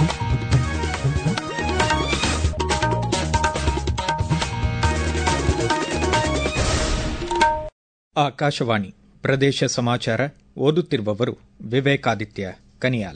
ಆಕಾಶವಾಣಿ ಪ್ರದೇಶ ಸಮಾಚಾರ ಓದುತ್ತಿರುವವರು ವಿವೇಕಾದಿತ್ಯ ಕನಿಯಾಲ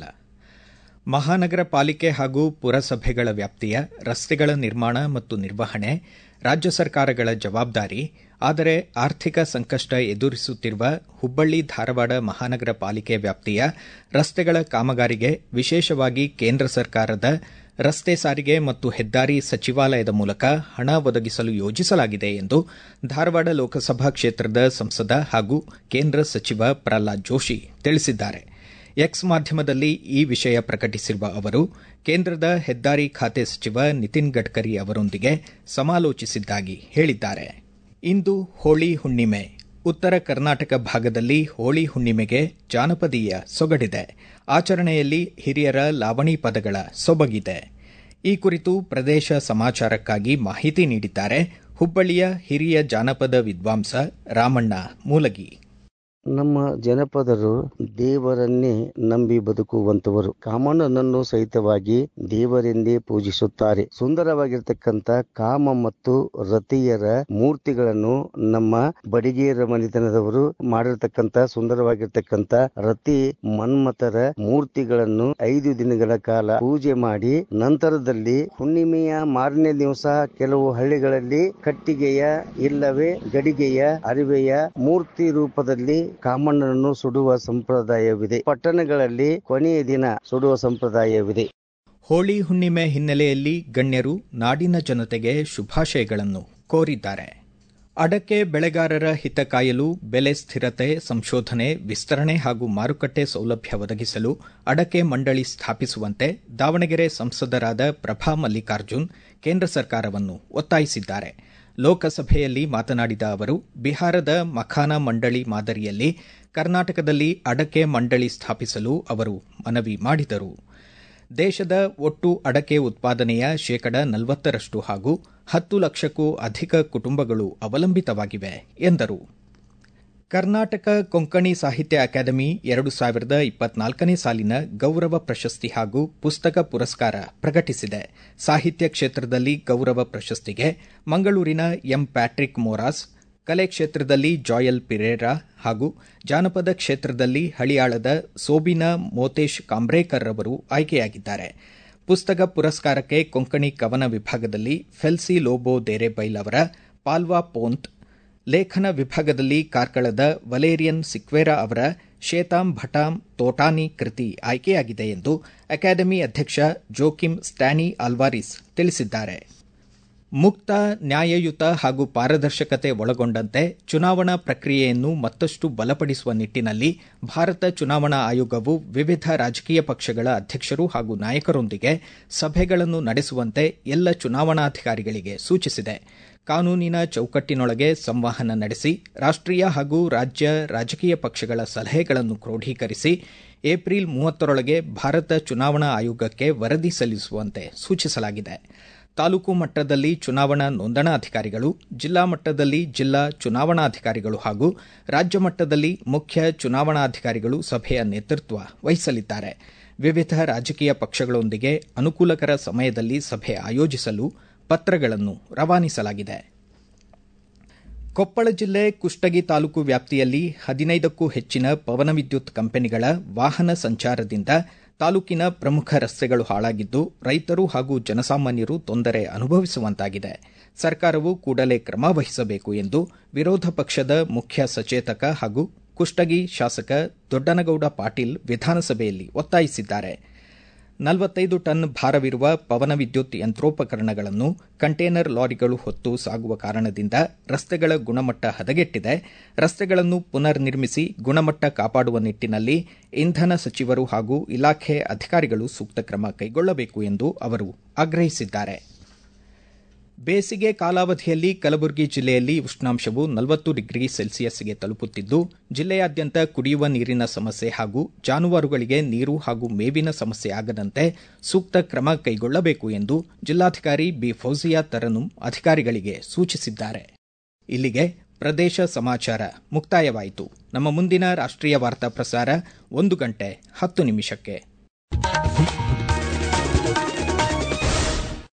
ಮಹಾನಗರ ಪಾಲಿಕೆ ಹಾಗೂ ಪುರಸಭೆಗಳ ವ್ಯಾಪ್ತಿಯ ರಸ್ತೆಗಳ ನಿರ್ಮಾಣ ಮತ್ತು ನಿರ್ವಹಣೆ ರಾಜ್ಯ ಸರ್ಕಾರಗಳ ಜವಾಬ್ದಾರಿ ಆದರೆ ಆರ್ಥಿಕ ಸಂಕಷ್ಟ ಎದುರಿಸುತ್ತಿರುವ ಹುಬ್ಬಳ್ಳಿ ಧಾರವಾಡ ಮಹಾನಗರ ಪಾಲಿಕೆ ವ್ಯಾಪ್ತಿಯ ರಸ್ತೆಗಳ ಕಾಮಗಾರಿಗೆ ವಿಶೇಷವಾಗಿ ಕೇಂದ್ರ ಸರ್ಕಾರದ ರಸ್ತೆ ಸಾರಿಗೆ ಮತ್ತು ಹೆದ್ದಾರಿ ಸಚಿವಾಲಯದ ಮೂಲಕ ಹಣ ಒದಗಿಸಲು ಯೋಜಿಸಲಾಗಿದೆ ಎಂದು ಧಾರವಾಡ ಲೋಕಸಭಾ ಕ್ಷೇತ್ರದ ಸಂಸದ ಹಾಗೂ ಕೇಂದ್ರ ಸಚಿವ ಪ್ರಹ್ಲಾದ್ ಜೋಶಿ ತಿಳಿಸಿದ್ದಾರೆ ಎಕ್ಸ್ ಮಾಧ್ಯಮದಲ್ಲಿ ಈ ವಿಷಯ ಪ್ರಕಟಿಸಿರುವ ಅವರು ಕೇಂದ್ರದ ಹೆದ್ದಾರಿ ಖಾತೆ ಸಚಿವ ನಿತಿನ್ ಗಡ್ಕರಿ ಅವರೊಂದಿಗೆ ಸಮಾಲೋಚಿಸಿದ್ದಾಗಿ ಹೇಳಿದ್ದಾರೆ ಇಂದು ಹೋಳಿ ಹುಣ್ಣಿಮೆ ಉತ್ತರ ಕರ್ನಾಟಕ ಭಾಗದಲ್ಲಿ ಹೋಳಿ ಹುಣ್ಣಿಮೆಗೆ ಜಾನಪದೀಯ ಸೊಗಡಿದೆ ಆಚರಣೆಯಲ್ಲಿ ಹಿರಿಯರ ಲಾವಣಿ ಪದಗಳ ಸೊಬಗಿದೆ ಈ ಕುರಿತು ಪ್ರದೇಶ ಸಮಾಚಾರಕ್ಕಾಗಿ ಮಾಹಿತಿ ನೀಡಿದ್ದಾರೆ ಹುಬ್ಬಳ್ಳಿಯ ಹಿರಿಯ ಜಾನಪದ ವಿದ್ವಾಂಸ ರಾಮಣ್ಣ ಮೂಲಗಿ ನಮ್ಮ ಜನಪದರು ದೇವರನ್ನೇ ನಂಬಿ ಬದುಕುವಂತವರು ಕಾಮಣ್ಣನನ್ನು ಸಹಿತವಾಗಿ ದೇವರೆಂದೇ ಪೂಜಿಸುತ್ತಾರೆ ಸುಂದರವಾಗಿರ್ತಕ್ಕಂಥ ಕಾಮ ಮತ್ತು ರತಿಯರ ಮೂರ್ತಿಗಳನ್ನು ನಮ್ಮ ಬಡಿಗೇರ ಮನೆತನದವರು ಮಾಡಿರ್ತಕ್ಕಂಥ ಸುಂದರವಾಗಿರ್ತಕ್ಕಂಥ ರತಿ ಮನ್ಮಥರ ಮೂರ್ತಿಗಳನ್ನು ಐದು ದಿನಗಳ ಕಾಲ ಪೂಜೆ ಮಾಡಿ ನಂತರದಲ್ಲಿ ಹುಣ್ಣಿಮೆಯ ಮಾರನೇ ದಿವಸ ಕೆಲವು ಹಳ್ಳಿಗಳಲ್ಲಿ ಕಟ್ಟಿಗೆಯ ಇಲ್ಲವೇ ಗಡಿಗೆಯ ಅರಿವೆಯ ಮೂರ್ತಿ ರೂಪದಲ್ಲಿ ಕಾಮಣ್ಣನನ್ನು ಸುಡುವ ಸಂಪ್ರದಾಯವಿದೆ ಪಟ್ಟಣಗಳಲ್ಲಿ ಕೊನೆಯ ದಿನ ಸುಡುವ ಸಂಪ್ರದಾಯವಿದೆ ಹೋಳಿ ಹುಣ್ಣಿಮೆ ಹಿನ್ನೆಲೆಯಲ್ಲಿ ಗಣ್ಯರು ನಾಡಿನ ಜನತೆಗೆ ಶುಭಾಶಯಗಳನ್ನು ಕೋರಿದ್ದಾರೆ ಅಡಕೆ ಬೆಳೆಗಾರರ ಹಿತ ಕಾಯಲು ಬೆಲೆ ಸ್ಥಿರತೆ ಸಂಶೋಧನೆ ವಿಸ್ತರಣೆ ಹಾಗೂ ಮಾರುಕಟ್ಟೆ ಸೌಲಭ್ಯ ಒದಗಿಸಲು ಅಡಕೆ ಮಂಡಳಿ ಸ್ಥಾಪಿಸುವಂತೆ ದಾವಣಗೆರೆ ಸಂಸದರಾದ ಪ್ರಭಾ ಮಲ್ಲಿಕಾರ್ಜುನ್ ಕೇಂದ್ರ ಸರ್ಕಾರವನ್ನು ಒತ್ತಾಯಿಸಿದ್ದಾರೆ ಲೋಕಸಭೆಯಲ್ಲಿ ಮಾತನಾಡಿದ ಅವರು ಬಿಹಾರದ ಮಖಾನ ಮಂಡಳಿ ಮಾದರಿಯಲ್ಲಿ ಕರ್ನಾಟಕದಲ್ಲಿ ಅಡಕೆ ಮಂಡಳಿ ಸ್ಥಾಪಿಸಲು ಅವರು ಮನವಿ ಮಾಡಿದರು ದೇಶದ ಒಟ್ಟು ಅಡಕೆ ಉತ್ಪಾದನೆಯ ಶೇಕಡ ನಲವತ್ತರಷ್ಟು ಹಾಗೂ ಹತ್ತು ಲಕ್ಷಕ್ಕೂ ಅಧಿಕ ಕುಟುಂಬಗಳು ಅವಲಂಬಿತವಾಗಿವೆ ಎಂದರು ಕರ್ನಾಟಕ ಕೊಂಕಣಿ ಸಾಹಿತ್ಯ ಅಕಾಡೆಮಿ ಎರಡು ಸಾವಿರದ ಇಪ್ಪತ್ನಾಲ್ಕನೇ ಸಾಲಿನ ಗೌರವ ಪ್ರಶಸ್ತಿ ಹಾಗೂ ಪುಸ್ತಕ ಪುರಸ್ಕಾರ ಪ್ರಕಟಿಸಿದೆ ಸಾಹಿತ್ಯ ಕ್ಷೇತ್ರದಲ್ಲಿ ಗೌರವ ಪ್ರಶಸ್ತಿಗೆ ಮಂಗಳೂರಿನ ಎಂ ಪ್ಯಾಟ್ರಿಕ್ ಮೋರಾಸ್ ಕಲೆ ಕ್ಷೇತ್ರದಲ್ಲಿ ಜಾಯಲ್ ಪಿರೇರಾ ಹಾಗೂ ಜಾನಪದ ಕ್ಷೇತ್ರದಲ್ಲಿ ಹಳಿಯಾಳದ ಸೋಬಿನಾ ಮೋತೇಶ್ ಕಾಂಬ್ರೇಕರ್ ಅವರು ಆಯ್ಕೆಯಾಗಿದ್ದಾರೆ ಪುಸ್ತಕ ಪುರಸ್ಕಾರಕ್ಕೆ ಕೊಂಕಣಿ ಕವನ ವಿಭಾಗದಲ್ಲಿ ಫೆಲ್ಸಿ ಲೋಬೋ ದೇರೆಬೈಲ್ ಅವರ ಪಾಲ್ವಾ ಪೋಂತ್ ಲೇಖನ ವಿಭಾಗದಲ್ಲಿ ಕಾರ್ಕಳದ ವಲೇರಿಯನ್ ಸಿಕ್ವೇರಾ ಅವರ ಶೇತಾಂ ಭಟಾಂ ತೋಟಾನಿ ಕೃತಿ ಆಯ್ಕೆಯಾಗಿದೆ ಎಂದು ಅಕಾಡೆಮಿ ಅಧ್ಯಕ್ಷ ಜೋಕಿಮ್ ಸ್ಟ್ಯಾನಿ ಆಲ್ವಾರಿಸ್ ತಿಳಿಸಿದ್ದಾರೆ ಮುಕ್ತ ನ್ಯಾಯಯುತ ಹಾಗೂ ಪಾರದರ್ಶಕತೆ ಒಳಗೊಂಡಂತೆ ಚುನಾವಣಾ ಪ್ರಕ್ರಿಯೆಯನ್ನು ಮತ್ತಷ್ಟು ಬಲಪಡಿಸುವ ನಿಟ್ಟಿನಲ್ಲಿ ಭಾರತ ಚುನಾವಣಾ ಆಯೋಗವು ವಿವಿಧ ರಾಜಕೀಯ ಪಕ್ಷಗಳ ಅಧ್ಯಕ್ಷರು ಹಾಗೂ ನಾಯಕರೊಂದಿಗೆ ಸಭೆಗಳನ್ನು ನಡೆಸುವಂತೆ ಎಲ್ಲ ಚುನಾವಣಾಧಿಕಾರಿಗಳಿಗೆ ಸೂಚಿಸಿದೆ ಕಾನೂನಿನ ಚೌಕಟ್ಟಿನೊಳಗೆ ಸಂವಹನ ನಡೆಸಿ ರಾಷ್ಟೀಯ ಹಾಗೂ ರಾಜ್ಯ ರಾಜಕೀಯ ಪಕ್ಷಗಳ ಸಲಹೆಗಳನ್ನು ಕ್ರೋಢೀಕರಿಸಿ ಏಪ್ರಿಲ್ ಮೂವತ್ತರೊಳಗೆ ಭಾರತ ಚುನಾವಣಾ ಆಯೋಗಕ್ಕೆ ವರದಿ ಸಲ್ಲಿಸುವಂತೆ ಸೂಚಿಸಲಾಗಿದೆ ತಾಲೂಕು ಮಟ್ಟದಲ್ಲಿ ಚುನಾವಣಾ ನೋಂದಣಾಧಿಕಾರಿಗಳು ಜಿಲ್ಲಾ ಮಟ್ಟದಲ್ಲಿ ಜಿಲ್ಲಾ ಚುನಾವಣಾಧಿಕಾರಿಗಳು ಹಾಗೂ ರಾಜ್ಯ ಮಟ್ಟದಲ್ಲಿ ಮುಖ್ಯ ಚುನಾವಣಾಧಿಕಾರಿಗಳು ಸಭೆಯ ನೇತೃತ್ವ ವಹಿಸಲಿದ್ದಾರೆ ವಿವಿಧ ರಾಜಕೀಯ ಪಕ್ಷಗಳೊಂದಿಗೆ ಅನುಕೂಲಕರ ಸಮಯದಲ್ಲಿ ಸಭೆ ಆಯೋಜಿಸಲು ಪತ್ರಗಳನ್ನು ರವಾನಿಸಲಾಗಿದೆ ಕೊಪ್ಪಳ ಜಿಲ್ಲೆ ಕುಷ್ಟಗಿ ತಾಲೂಕು ವ್ಯಾಪ್ತಿಯಲ್ಲಿ ಹದಿನೈದಕ್ಕೂ ಹೆಚ್ಚಿನ ಪವನವಿದ್ಯುತ್ ಕಂಪನಿಗಳ ವಾಹನ ಸಂಚಾರದಿಂದ ತಾಲೂಕಿನ ಪ್ರಮುಖ ರಸ್ತೆಗಳು ಹಾಳಾಗಿದ್ದು ರೈತರು ಹಾಗೂ ಜನಸಾಮಾನ್ಯರು ತೊಂದರೆ ಅನುಭವಿಸುವಂತಾಗಿದೆ ಸರ್ಕಾರವು ಕೂಡಲೇ ಕ್ರಮ ವಹಿಸಬೇಕು ಎಂದು ವಿರೋಧ ಪಕ್ಷದ ಮುಖ್ಯ ಸಚೇತಕ ಹಾಗೂ ಕುಷ್ಟಗಿ ಶಾಸಕ ದೊಡ್ಡನಗೌಡ ಪಾಟೀಲ್ ವಿಧಾನಸಭೆಯಲ್ಲಿ ಒತ್ತಾಯಿಸಿದ್ದಾರೆ ನಲವತ್ತೈದು ಟನ್ ಭಾರವಿರುವ ಪವನವಿದ್ಯುತ್ ಯಂತ್ರೋಪಕರಣಗಳನ್ನು ಕಂಟೇನರ್ ಲಾರಿಗಳು ಹೊತ್ತು ಸಾಗುವ ಕಾರಣದಿಂದ ರಸ್ತೆಗಳ ಗುಣಮಟ್ಟ ಹದಗೆಟ್ಟಿದೆ ರಸ್ತೆಗಳನ್ನು ಪುನರ್ ನಿರ್ಮಿಸಿ ಗುಣಮಟ್ಟ ಕಾಪಾಡುವ ನಿಟ್ಟಿನಲ್ಲಿ ಇಂಧನ ಸಚಿವರು ಹಾಗೂ ಇಲಾಖೆ ಅಧಿಕಾರಿಗಳು ಸೂಕ್ತ ಕ್ರಮ ಕೈಗೊಳ್ಳಬೇಕು ಎಂದು ಅವರು ಆಗ್ರಹಿಸಿದ್ದಾರೆ ಬೇಸಿಗೆ ಕಾಲಾವಧಿಯಲ್ಲಿ ಕಲಬುರಗಿ ಜಿಲ್ಲೆಯಲ್ಲಿ ಉಷ್ಣಾಂಶವು ನಲವತ್ತು ಡಿಗ್ರಿ ಸೆಲ್ಸಿಯಸ್ಗೆ ತಲುಪುತ್ತಿದ್ದು ಜಿಲ್ಲೆಯಾದ್ಯಂತ ಕುಡಿಯುವ ನೀರಿನ ಸಮಸ್ಯೆ ಹಾಗೂ ಜಾನುವಾರುಗಳಿಗೆ ನೀರು ಹಾಗೂ ಮೇವಿನ ಸಮಸ್ಯೆ ಆಗದಂತೆ ಸೂಕ್ತ ಕ್ರಮ ಕೈಗೊಳ್ಳಬೇಕು ಎಂದು ಜಿಲ್ಲಾಧಿಕಾರಿ ಬಿ ಫೌಜಿಯಾ ತರನುಂ ಅಧಿಕಾರಿಗಳಿಗೆ ಸೂಚಿಸಿದ್ದಾರೆ ಇಲ್ಲಿಗೆ ಪ್ರದೇಶ ಸಮಾಚಾರ ಮುಕ್ತಾಯವಾಯಿತು ನಮ್ಮ ಮುಂದಿನ ರಾಷ್ಟ್ರೀಯ ವಾರ್ತಾ ಪ್ರಸಾರ ಒಂದು ಗಂಟೆ ಹತ್ತು ನಿಮಿಷಕ್ಕೆ